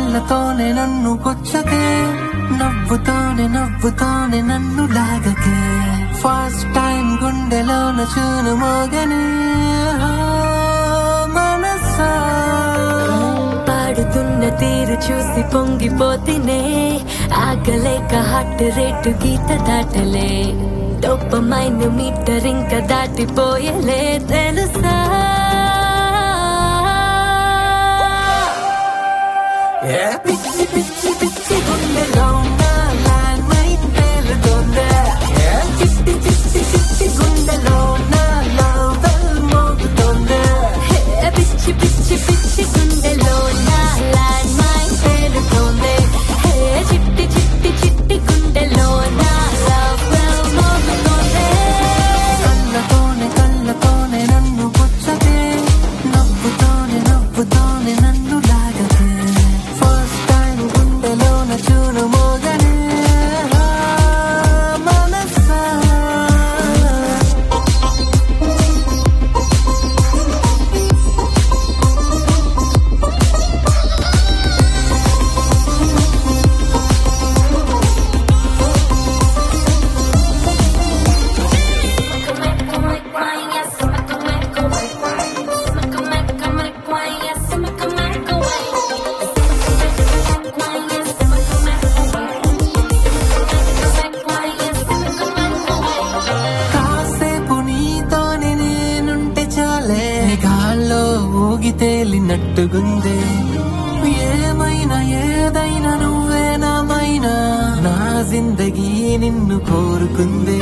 కళ్ళతోనే నన్ను కొచ్చకే నవ్వుతోనే నవ్వుతోనే నన్ను లాగకే ఫస్ట్ టైం గుండెలోన చూను మోగనే మనసా పాడుతున్న తీరు చూసి పొంగిపోతినే ఆగలేక హార్ట్ రేటు గీత దాటలే డొప్పమైన మీటర్ ఇంకా దాటిపోయలే తెలుసా ఏ పిచ్చి పిచ్చి పిచ్చి గుండెలో ఉన్న ల్యాండ్ మైన్ పేలుతోందే ఏ చిట్టి చిట్టి చిట్టి గుండెలో ఉన్న లవ్ బెల్ మోగుతోందే హే, పిచ్చి పిచ్చి పిచ్చి గుండెలో నా ల్యాండ్ మైన్ పేలుతోంది హే చిట్టి చిట్టి చిట్టి గుండెలో నా లవ్ బెల్ మోగుతోంది కళ్ళతోనే కళ్ళతోనే నన్ను పుచ్చకే నవ్వుతోనే నవ్వుతోనే నన్ను లాగకే ఫస్ట్ టైం గుండెలోన చూను మోగనే మనసా కాసేపు నీతోనే నేనుంటే చాలే గాల్లో ఊగి తేలినట్టుగుందే ఏమైనా ఏదైనా నువ్వేనామైనా నా జిందగీ నిన్ను కోరుకుందే